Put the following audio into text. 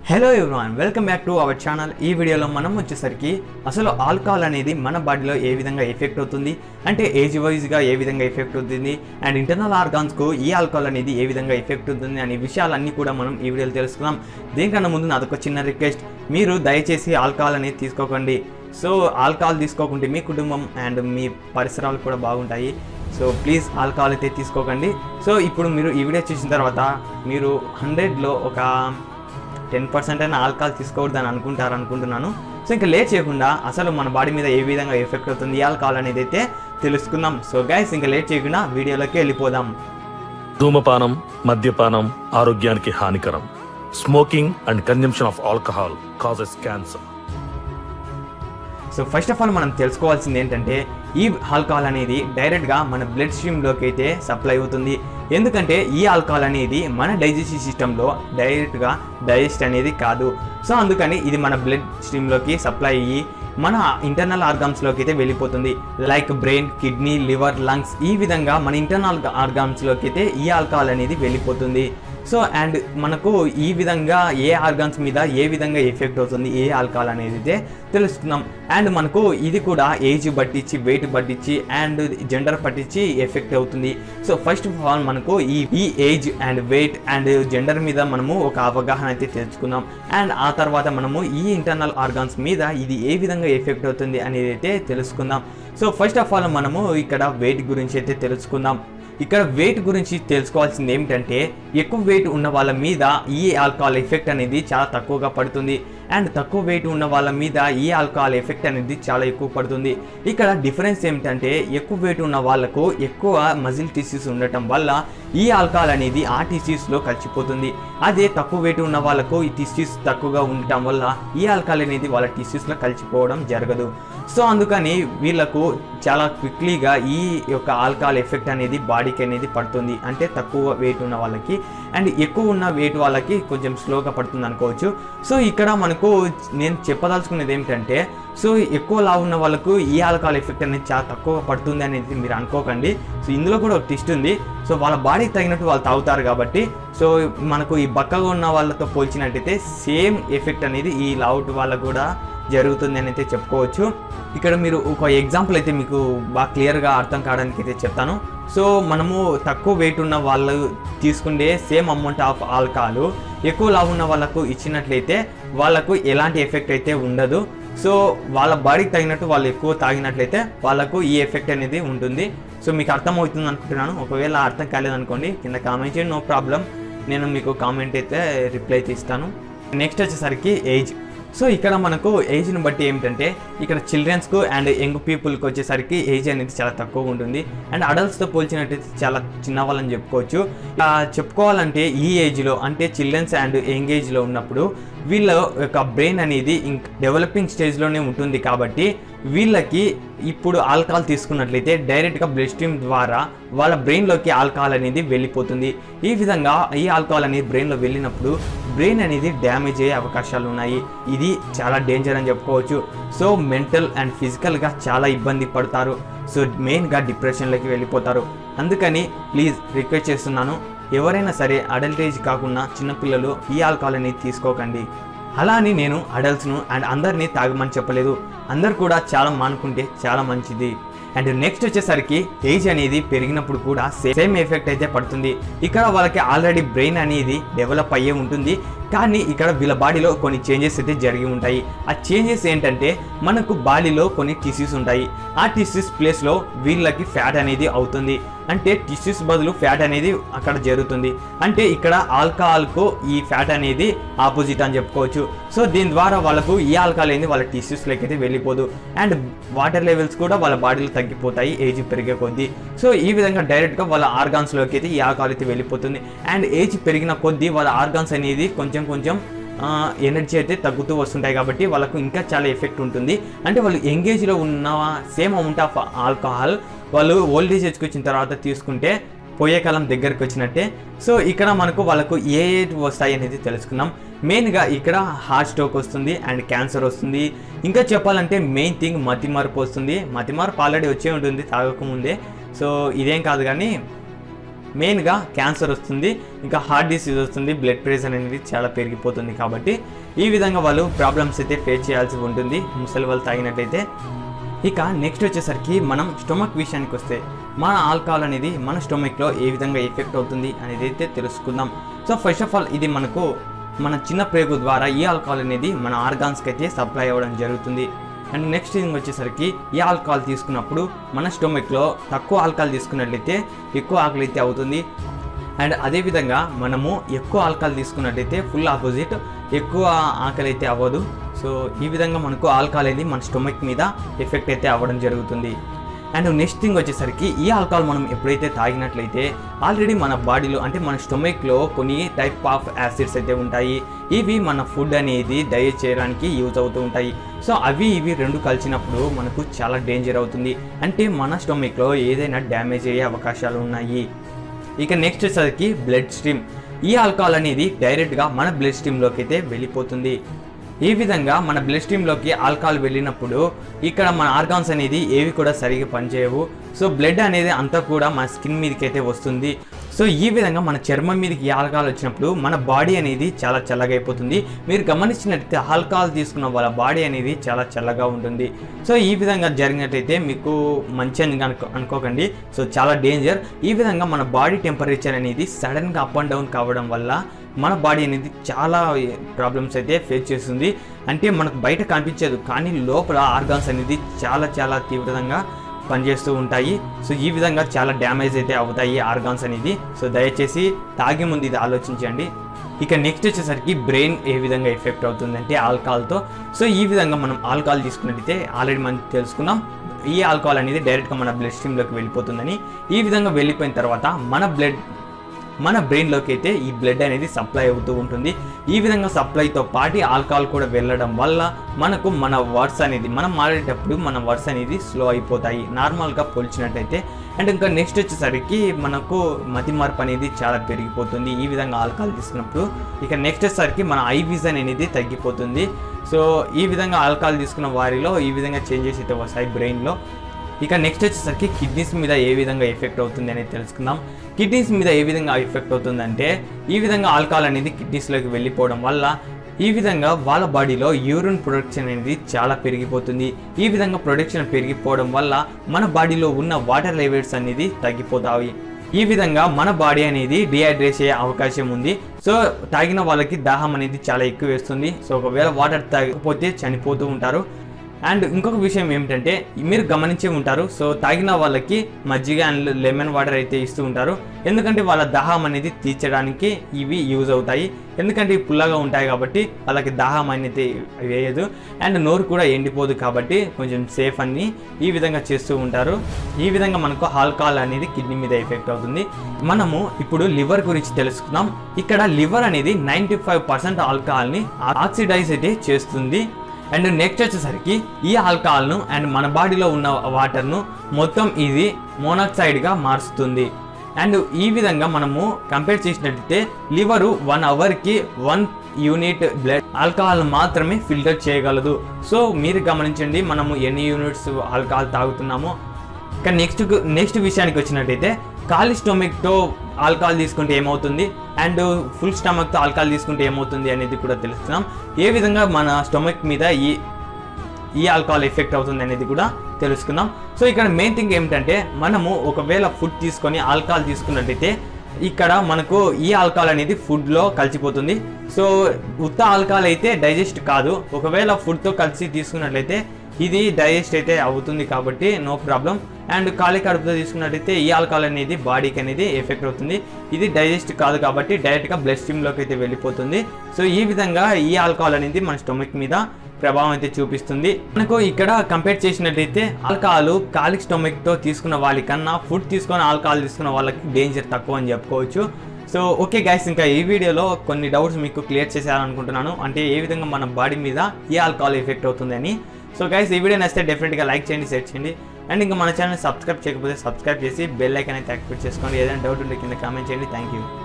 hello everyone welcome back to our channel ఈ వీడియోలో మనం వచ్చేసరికి అసలు ఆల్కహాల్ అనేది మన బాడీలో ఏ విధంగా ఎఫెక్ట్ అవుతుంది అంటే ఏజ్ వైజ్గా ఏ విధంగా ఎఫెక్ట్ అవుతుంది అండ్ ఇంటర్నల్ ఆర్గాన్స్కు ఈ ఆల్కహాల్ అనేది ఏ విధంగా ఎఫెక్ట్ అవుతుంది అనే విషయాలన్నీ కూడా మనం ఈ వీడియోలో తెలుసుకుందాం దీనికన్నా ముందు నాదొక చిన్న రిక్వెస్ట్ మీరు దయచేసి ఆల్కహాల్ అనేది తీసుకోకండి సో ఆల్కహాల్ తీసుకోకుంటే మీ కుటుంబం అండ్ మీ పరిసరాలు కూడా బాగుంటాయి సో ప్లీజ్ ఆల్కహాల్ అయితే తీసుకోకండి సో ఇప్పుడు మీరు ఈ వీడియో చూసిన తర్వాత మీరు హండ్రెడ్లో ఒక టెన్ పర్సెంట్ అయినా ఆల్కహాల్ తీసుకోకూడదని అనుకుంటారు అనుకుంటున్నాను సో ఇంకా లేట్ చేయకుండా అసలు మన బాడీ మీద ఏ విధంగా ఎఫెక్ట్ అవుతుంది ఈ ఆల్కహాల్ అనేది అయితే తెలుసుకుందాం సో గైస్ ఇంకా లేట్ చేయకుండా వీడియోలోకి వెళ్ళిపోదాం ధూమపానం మద్యపానం ఆరోగ్యానికి హానికరం smoking and consumption of alcohol causes cancer so first of all మనం తెలుసుకోవాల్సింది ఏంటంటే ఈ ఆల్కహాల్ అనేది డైరెక్ట్గా మన బ్లడ్ స్ట్రీమ్లోకి అయితే సప్లై అవుతుంది ఎందుకంటే ఈ ఆల్కహాల్ అనేది మన డైజెస్టివ్ సిస్టంలో డైరెక్ట్గా డైజెస్ట్ అనేది కాదు సో అందుకని ఇది మన బ్లడ్ స్ట్రీమ్లోకి సప్లై అయ్యి మన ఇంటర్నల్ ఆర్గాన్స్లోకి అయితే వెళ్ళిపోతుంది like brain kidney liver lungs ఈ విధంగా మన ఇంటర్నల్ ఆర్గాన్స్లోకి అయితే ఈ ఆల్కహాల్ అనేది వెళ్ళిపోతుంది సో అండ్ మనకు ఈ విధంగా ఏ ఆర్గాన్స్ మీద ఏ విధంగా ఎఫెక్ట్ అవుతుంది ఏ ఆల్కహాల్ అనేది అయితే తెలుస్తున్నాం అండ్ మనకు ఇది కూడా ఏజ్ పట్టించి వెయిట్ పట్టించి అండ్ జెండర్ పట్టించి ఎఫెక్ట్ అవుతుంది సో ఫస్ట్ ఆఫ్ ఆల్ మనకు ఈ ఈ age and weight and gender మీద మనము ఒక అవగాహన అయితే తెలుసుకుందాం అండ్ ఆ తర్వాత మనము ఈ ఇంటర్నల్ ఆర్గాన్స్ మీద ఇది ఏ విధంగా ఎఫెక్ట్ అవుతుంది అనేది అయితే తెలుసుకుందాం సో ఫస్ట్ ఆఫ్ ఆల్ మనము ఇక్కడ వెయిట్ గురించి అయితే తెలుసుకుందాం ఇక్కడ వెయిట్ గురించి తెలుసుకోవాల్సింది ఏమిటంటే ఎక్కువ వెయిట్ ఉన్న వాళ్ళ మీద ఈ ఆల్కహాల్ ఎఫెక్ట్ అనేది చాలా తక్కువగా పడుతుంది అండ్ తక్కువ వెయిట్ ఉన్న వాళ్ళ మీద ఈ ఆల్కహాల్ ఎఫెక్ట్ అనేది చాలా ఎక్కువ పడుతుంది ఇక్కడ డిఫరెన్స్ ఏమిటంటే ఎక్కువ వెయిట్ ఉన్న వాళ్ళకు ఎక్కువ మజిల్ టిష్యూస్ ఉండటం వల్ల ఈ ఆల్కహాల్ అనేది ఆ టిష్యూస్లో కలిసిపోతుంది అదే తక్కువ వెయిట్ ఉన్న వాళ్ళకు ఈ టిష్యూస్ తక్కువగా ఉండటం వల్ల ఈ ఆల్కహాల్ అనేది వాళ్ళ టిష్యూస్లో కలిసిపోవడం జరగదు సో అందుకని వీళ్ళకు చాలా క్విక్లీగా ఈ యొక్క ఆల్కహాల్ ఎఫెక్ట్ అనేది బాడీకి అనేది పడుతుంది అంటే తక్కువ వెయిట్ ఉన్న వాళ్ళకి అండ్ ఎక్కువ ఉన్న వెయిట్ వాళ్ళకి కొంచెం స్లోగా పడుతుంది అనుకోవచ్చు సో ఇక్కడ మనకు నేను చెప్పదలుచుకునేది ఏమిటంటే సో ఎక్కువ లావు ఉన్న వాళ్ళకు ఈ ఆల్కహాల్ ఎఫెక్ట్ అనేది చాలా తక్కువ పడుతుంది అనేది మీరు అనుకోకండి సో ఇందులో కూడా ఒక ట్విస్ట్ ఉంది సో వాళ్ళ బాడీకి తగినట్టు వాళ్ళు తాగుతారు కాబట్టి సో మనకు ఈ బక్కగా ఉన్న వాళ్ళతో పోల్చినట్టయితే సేమ్ ఎఫెక్ట్ అనేది ఈ లావుట్ వాళ్ళకు కూడా జరుగుతుంది అని అయితే చెప్పుకోవచ్చు ఇక్కడ మీరు ఒక ఎగ్జాంపుల్ అయితే మీకు బాగా క్లియర్గా అర్థం కావడానికి అయితే చెప్తాను సో మనము తక్కువ వెయిట్ ఉన్న వాళ్ళు తీసుకుంటే సేమ్ అమౌంట్ ఆఫ్ ఆల్కహాల్ ఎక్కువ లావు ఉన్న వాళ్ళకు ఇచ్చినట్లయితే వాళ్ళకు ఎలాంటి ఎఫెక్ట్ అయితే ఉండదు సో వాళ్ళ బాడీకి తగినట్టు వాళ్ళు ఎక్కువ తాగినట్లయితే వాళ్ళకు ఈ ఎఫెక్ట్ అనేది ఉంటుంది సో మీకు అర్థమవుతుంది అనుకుంటున్నాను ఒకవేళ అర్థం కాలేదనుకోండి కింద కామెంట్ చేయండి నో ప్రాబ్లం నేను మీకు కామెంట్ అయితే రిప్లై అయితే ఇస్తాను నెక్స్ట్ వచ్చేసరికి ఏజ్ సో ఇక్కడ మనకు ఏజ్ని బట్టి ఏమిటంటే ఇక్కడ చిల్డ్రన్స్కు అండ్ యంగ్ పీపుల్కి వచ్చేసరికి ఏజ్ అనేది చాలా తక్కువగా ఉంటుంది అండ్ అడల్ట్స్తో పోల్చినట్టయితే చాలా చిన్న వాళ్ళని చెప్పుకోవచ్చు ఇలా చెప్పుకోవాలంటే ఈ ఏజ్లో అంటే చిల్డ్రన్స్ అండ్ యంగ్ ఏజ్లో ఉన్నప్పుడు వీళ్ళ యొక్క బ్రెయిన్ అనేది ఇంక్ డెవలపింగ్ స్టేజ్లోనే ఉంటుంది కాబట్టి వీళ్ళకి ఇప్పుడు ఆల్కహాల్ తీసుకున్నట్లయితే డైరెక్ట్గా బ్లడ్ స్ట్రీమ్ ద్వారా వాళ్ళ బ్రెయిన్లోకి ఆల్కహాల్ అనేది వెళ్ళిపోతుంది ఈ విధంగా ఈ ఆల్కహాల్ అనేది బ్రెయిన్లో వెళ్ళినప్పుడు బ్రెయిన్ అనేది డ్యామేజ్ అయ్యే అవకాశాలు ఉన్నాయి ఇది చాలా డేంజర్ అని చెప్పుకోవచ్చు సో మెంటల్ అండ్ ఫిజికల్గా చాలా ఇబ్బంది పడతారు సో మెయిన్గా డిప్రెషన్లోకి వెళ్ళిపోతారు అందుకని ప్లీజ్ రిక్వెస్ట్ చేస్తున్నాను ఎవరైనా సరే అడల్ట్ ఏజ్ కాకుండా చిన్నపిల్లలు ఈ ఆల్కహాల్ అనేది తీసుకోకండి అలా అని నేను అడల్ట్స్ను అండ్ అందరినీ తాగమని చెప్పలేదు అందరు కూడా చాలా మానుకుంటే చాలా మంచిది అండ్ నెక్స్ట్ వచ్చేసరికి ఏజ్ అనేది పెరిగినప్పుడు కూడా సేమ్ ఎఫెక్ట్ అయితే పడుతుంది ఇక్కడ వాళ్ళకి ఆల్రెడీ బ్రెయిన్ అనేది డెవలప్ అయ్యే ఉంటుంది కానీ ఇక్కడ వీళ్ళ బాడీలో కొన్ని చేంజెస్ అయితే జరిగి ఉంటాయి ఆ చేంజెస్ ఏంటంటే మనకు బాడీలో కొన్ని టిష్యూస్ ఉంటాయి ఆ టిష్యూస్ ప్లేస్లో వీళ్ళకి ఫ్యాట్ అనేది అవుతుంది అంటే టిష్యూస్ బదులు ఫ్యాట్ అనేది అక్కడ జరుగుతుంది అంటే ఇక్కడ ఆల్కహాల్కు ఈ ఫ్యాట్ అనేది ఆపోజిట్ అని చెప్పుకోవచ్చు సో దీని ద్వారా వాళ్ళకు ఈ ఆల్కహాల్ అనేది వాళ్ళ టిష్యూస్లోకి అయితే వెళ్ళిపోదు అండ్ వాటర్ లెవెల్స్ కూడా వాళ్ళ బాడీలో తగ్గిపోతాయి ఏజ్ పెరిగే కొద్దీ సో ఈ విధంగా డైరెక్ట్గా వాళ్ళ ఆర్గాన్స్లోకి అయితే ఈ ఆల్కహాల్ అయితే వెళ్ళిపోతుంది అండ్ ఏజ్ పెరిగిన కొద్దీ వాళ్ళ ఆర్గాన్స్ అనేది కొంచెం కొంచెం ఎనర్జీ అయితే తగ్గుతూ వస్తుంటాయి కాబట్టి వాళ్ళకు ఇంకా చాలా ఎఫెక్ట్ ఉంటుంది అంటే వాళ్ళు ఎంగేజ్లో ఉన్న సేమ్ అమౌంట్ ఆఫ్ ఆల్కహాల్ వాళ్ళు ఓల్డ్ ఏజ్ వచ్చిన తర్వాత తీసుకుంటే పోయే కాలం దగ్గరికి వచ్చినట్టే సో ఇక్కడ మనకు వాళ్ళకు ఏ ఏ వస్తాయి అనేది తెలుసుకున్నాం మెయిన్గా ఇక్కడ హార్ట్ స్ట్రోక్ వస్తుంది అండ్ క్యాన్సర్ వస్తుంది ఇంకా చెప్పాలంటే మెయిన్ థింగ్ మతిమార్పు వస్తుంది మతిమార్పు ఆల్రెడీ వచ్చే ఉంటుంది తాగకముందే సో ఇదేం కాదు కానీ మెయిన్గా క్యాన్సర్ వస్తుంది ఇంకా హార్ట్ డిసీజ్ వస్తుంది బ్లడ్ ప్రెషర్ అనేది చాలా పెరిగిపోతుంది కాబట్టి ఈ విధంగా వాళ్ళు ప్రాబ్లమ్స్ అయితే ఫేస్ చేయాల్సి ఉంటుంది ముసలి వాళ్ళు తాగినట్టయితే ఇక నెక్స్ట్ వచ్చేసరికి మనం స్టొమక్ విషయానికి వస్తే మన ఆల్కహాల్ అనేది మన స్టొమక్లో ఏ విధంగా ఎఫెక్ట్ అవుతుంది అనేది అయితే తెలుసుకుందాం సో ఫస్ట్ ఆఫ్ ఆల్ ఇది మనకు మన చిన్న ప్రేగు ద్వారా ఈ ఆల్కహాల్ అనేది మన ఆర్గాన్స్కి అయితే సప్లై అవ్వడం జరుగుతుంది అండ్ నెక్స్ట్ థింగ్ వచ్చేసరికి ఈ ఆల్కహాల్ తీసుకున్నప్పుడు మన స్టొమక్లో తక్కువ ఆల్కహాల్ తీసుకున్నట్లయితే ఎక్కువ ఆకలి అయితే అవుతుంది అండ్ అదేవిధంగా మనము ఎక్కువ ఆల్కహాల్ తీసుకున్నట్టయితే ఫుల్ ఆపోజిట్ ఎక్కువ ఆకలి అయితే అవ్వదు సో ఈ విధంగా మనకు ఆల్కహాల్ అనేది మన స్టొమక్ మీద ఎఫెక్ట్ అయితే అవ్వడం జరుగుతుంది అండ్ నెక్స్ట్ థింగ్ వచ్చేసరికి ఈ ఆల్కహాల్ మనం ఎప్పుడైతే తాగినట్లయితే ఆల్రెడీ మన బాడీలో అంటే మన స్టొమక్లో కొన్ని టైప్ ఆఫ్ యాసిడ్స్ అయితే ఉంటాయి ఇవి మన ఫుడ్ అనేది డైజెస్ట్ చేయడానికి యూజ్ అవుతూ ఉంటాయి సో అవి ఇవి రెండు కలిసినప్పుడు మనకు చాలా డేంజర్ అవుతుంది అంటే మన స్టొమక్లో ఏదైనా డ్యామేజ్ అయ్యే అవకాశాలు ఉన్నాయి ఇక నెక్స్ట్ వచ్చేసరికి బ్లడ్ స్ట్రీమ్ ఈ ఆల్కహాల్ అనేది డైరెక్ట్గా మన బ్లడ్ స్ట్రీమ్లోకి అయితే వెళ్ళిపోతుంది ఈ విధంగా మన బ్లడ్ స్ట్రీమ్లోకి ఆల్కహాల్ వెళ్ళినప్పుడు ఇక్కడ మన ఆర్గాన్స్ అనేది ఏవి కూడా సరిగా పనిచేయవు సో బ్లడ్ అనేది అంతా కూడా మన స్కిన్ మీదకి అయితే వస్తుంది సో ఈ విధంగా మన చర్మం మీదకి ఈ ఆల్కహాల్ వచ్చినప్పుడు మన బాడీ అనేది చాలా చల్లగా అయిపోతుంది మీరు గమనించినట్లయితే ఆల్కహాల్ తీసుకున్న వాళ్ళ బాడీ అనేది చాలా చల్లగా ఉంటుంది సో ఈ విధంగా జరిగినట్టయితే మీకు మంచి అని అనుకో అనుకోకండి సో చాలా డేంజర్ ఈ విధంగా మన బాడీ టెంపరేచర్ అనేది సడన్గా అప్ అండ్ డౌన్ కావడం వల్ల మన బాడీ అనేది చాలా ప్రాబ్లమ్స్ అయితే ఫేస్ చేస్తుంది అంటే మనకు బయట కనిపించదు కానీ లోపల ఆర్గాన్స్ అనేది చాలా చాలా తీవ్రంగా పనిచేస్తూ ఉంటాయి సో ఈ విధంగా చాలా డ్యామేజ్ అయితే అవుతాయి ఆర్గాన్స్ అనేది సో దయచేసి తాగే ముందు ఇది ఆలోచించండి ఇక నెక్స్ట్ వచ్చేసరికి బ్రెయిన్ ఏ విధంగా ఎఫెక్ట్ అవుతుందంటే ఆల్కహాల్తో సో ఈ విధంగా మనం ఆల్కహాల్ తీసుకున్నట్టయితే ఆల్రెడీ మనం తెలుసుకున్నాం ఈ ఆల్కహాల్ అనేది డైరెక్ట్గా మన బ్లడ్ స్ట్రీమ్లోకి వెళ్ళిపోతుందని ఈ విధంగా వెళ్ళిపోయిన తర్వాత మన బ్లడ్ మన బ్రెయిన్లోకి అయితే ఈ బ్లడ్ అనేది సప్లై అవుతూ ఉంటుంది ఈ విధంగా సప్లైతో పాటు ఆల్కహాల్ కూడా వెళ్ళడం వల్ల మనకు మన వర్డ్స్ అనేది మనం మాట్లాడేటప్పుడు మన వర్డ్స్ అనేది స్లో అయిపోతాయి నార్మల్గా పోల్చినట్టయితే అండ్ ఇంకా నెక్స్ట్ వచ్చేసరికి మనకు మతి మార్పు అనేది చాలా పెరిగిపోతుంది ఈ విధంగా ఆల్కహాల్ తీసుకున్నప్పుడు ఇక నెక్స్ట్ వచ్చేసరికి మన ఐ విజన్ అనేది తగ్గిపోతుంది సో ఈ విధంగా ఆల్కహాల్ తీసుకున్న వారిలో ఈ విధంగా చేంజెస్ అయితే వస్తాయి బ్రెయిన్లో ఇక నెక్స్ట్ వచ్చేసరికి కిడ్నీస్ మీద ఏ విధంగా ఎఫెక్ట్ అవుతుంది అనేది తెలుసుకుందాం కిడ్నీస్ మీద ఏ విధంగా ఎఫెక్ట్ అవుతుందంటే ఈ విధంగా ఆల్కహాల్ అనేది కిడ్నీస్లోకి వెళ్ళిపోవడం వల్ల ఈ విధంగా వాళ్ళ బాడీలో యూరిన్ ప్రొడక్షన్ అనేది చాలా పెరిగిపోతుంది ఈ విధంగా ప్రొడక్షన్ పెరిగిపోవడం వల్ల మన బాడీలో ఉన్న వాటర్ లెవెల్స్ అనేది తగ్గిపోతాయి ఈ విధంగా మన బాడీ అనేది డిహైడ్రేట్ అయ్యే అవకాశం ఉంది సో తాగిన వాళ్ళకి దాహం అనేది చాలా ఎక్కువ వేస్తుంది సో ఒకవేళ వాటర్ తాగకపోతే చనిపోతూ ఉంటారు అండ్ ఇంకొక విషయం ఏమిటంటే మీరు గమనించే ఉంటారు సో తాగిన వాళ్ళకి మజ్జిగ అండ్ లెమన్ వాటర్ అయితే ఇస్తూ ఉంటారు ఎందుకంటే వాళ్ళ దాహం అనేది తీర్చడానికి ఇవి యూజ్ అవుతాయి ఎందుకంటే ఇవి పుల్లగా ఉంటాయి కాబట్టి వాళ్ళకి దాహం అనేది వేయదు అండ్ నోరు కూడా ఎండిపోదు కాబట్టి కొంచెం సేఫ్ అని ఈ విధంగా చేస్తూ ఉంటారు ఈ విధంగా మనకు ఆల్కహాల్ అనేది కిడ్నీ మీద ఎఫెక్ట్ అవుతుంది మనము ఇప్పుడు లివర్ గురించి తెలుసుకుందాం ఇక్కడ లివర్ అనేది నైంటీ ఫైవ్ పర్సెంట్ ఆల్కహాల్ని ఆక్సిడైజ్ అయితే చేస్తుంది అండ్ నెక్స్ట్ వచ్చేసరికి ఈ ఆల్కహాల్ను అండ్ మన బాడీలో ఉన్న వాటర్ను మొత్తం ఇది మోనాక్సైడ్గా మారుస్తుంది అండ్ ఈ విధంగా మనము కంపేర్ చేసినట్లయితే లివరు వన్ అవర్కి వన్ యూనిట్ బ్లడ్ ఆల్కహాల్ మాత్రమే ఫిల్టర్ చేయగలదు సో మీరు గమనించండి మనము ఎన్ని యూనిట్స్ ఆల్కహాల్ తాగుతున్నామో ఇక నెక్స్ట్ నెక్స్ట్ విషయానికి వచ్చినట్టయితే ఖాళీ స్టొమక్తో ఆల్కహాల్ తీసుకుంటే ఏమవుతుంది అండ్ ఫుల్ స్టమక్తో ఆల్కహాల్ తీసుకుంటే ఏమవుతుంది అనేది కూడా తెలుస్తున్నాం ఏ విధంగా మన స్టొమక్ మీద ఈ ఈ ఆల్కహాల్ ఎఫెక్ట్ అవుతుంది అనేది కూడా తెలుసుకుందాం సో ఇక్కడ మెయిన్ థింగ్ ఏమిటంటే మనము ఒకవేళ ఫుడ్ తీసుకొని ఆల్కహాల్ తీసుకున్నట్టయితే ఇక్కడ మనకు ఈ ఆల్కహాల్ అనేది ఫుడ్లో కలిసిపోతుంది సో ఉత్త ఆల్కహాల్ అయితే డైజెస్ట్ కాదు ఒకవేళ ఫుడ్తో కలిసి తీసుకున్నట్లయితే ఇది డైజెస్ట్ అయితే అవుతుంది కాబట్టి నో ప్రాబ్లం అండ్ ఖాళీ కడుపుతో తీసుకున్నట్టయితే ఈ ఆల్కహాల్ అనేది బాడీకి అనేది ఎఫెక్ట్ అవుతుంది ఇది డైజెస్ట్ కాదు కాబట్టి డైరెక్ట్గా బ్లడ్ స్ట్రీమ్లోకి అయితే వెళ్ళిపోతుంది సో ఈ విధంగా ఈ ఆల్కహాల్ అనేది మన స్టొమక్ మీద ప్రభావం అయితే చూపిస్తుంది మనకు ఇక్కడ కంపేర్ చేసినట్టయితే ఆల్కహాల్ కాలిక్ స్టొమక్ తో తీసుకున్న వాళ్ళకన్నా ఫుడ్ తీసుకొని ఆల్కహాల్ తీసుకున్న వాళ్ళకి డేంజర్ తక్కువ అని చెప్పుకోవచ్చు సో ఓకే గైస్ ఇంకా ఈ వీడియోలో కొన్ని డౌట్స్ మీకు క్లియర్ చేసేయాలనుకుంటున్నాను అంటే ఏ విధంగా మన బాడీ మీద ఈ ఆల్కహాల్ ఎఫెక్ట్ అవుతుంది అని సో గైస్ ఈ వీడియో నచ్చితే డెఫినెట్గా లైక్ చేయండి షేర్ చేయండి అండ్ ఇంకా మన ఛానల్ సబ్స్క్రైబ్ చేయకపోతే సబ్స్క్రైబ్ చేసి బెల్ ఐకన్ అయితే యాక్టివేట్ చేసుకోండి ఏదైనా డౌట్ ఉంటే కింద కామెంట్ చేయండి థ్యాంక్ యూ